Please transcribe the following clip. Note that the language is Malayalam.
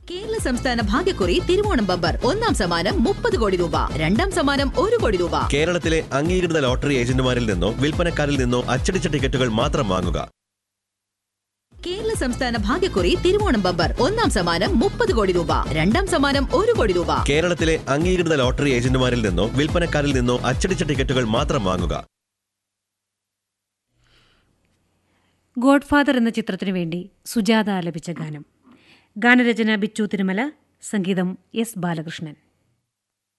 കേരള സംസ്ഥാന ഭാഗ്യക്കുറി തിരുവോണം ബമ്പർ ഒന്നാം സമ്മാനം മുപ്പത് കോടി രൂപ രണ്ടാം സമ്മാനം ഒരു കോടി രൂപ കേരളത്തിലെ അംഗീകൃത ലോട്ടറി ഏജന്റുമാരിൽ നിന്നോ വിൽപ്പനക്കാരിൽ നിന്നോ അച്ചടിച്ച ടിക്കറ്റുകൾ മാത്രം വാങ്ങുക കേരള സംസ്ഥാന ഭാഗ്യക്കുറി തിരുവോണം ബമ്പർ ഒന്നാം സമ്മാനം മുപ്പത് കോടി രൂപ രണ്ടാം സമ്മാനം ഒരു കോടി രൂപ കേരളത്തിലെ അംഗീകൃത ലോട്ടറി ഏജന്റുമാരിൽ നിന്നോ വിൽപ്പനക്കാരിൽ നിന്നോ അച്ചടിച്ച ടിക്കറ്റുകൾ മാത്രം വാങ്ങുക ഗോഡ്ഫാദർ എന്ന ചിത്രത്തിനു വേണ്ടി സുജാത ആലപിച്ച ഗാനം ഗാനരചന ബിച്ചു തിരുമല സംഗീതം എസ് ബാലകൃഷ്ണൻ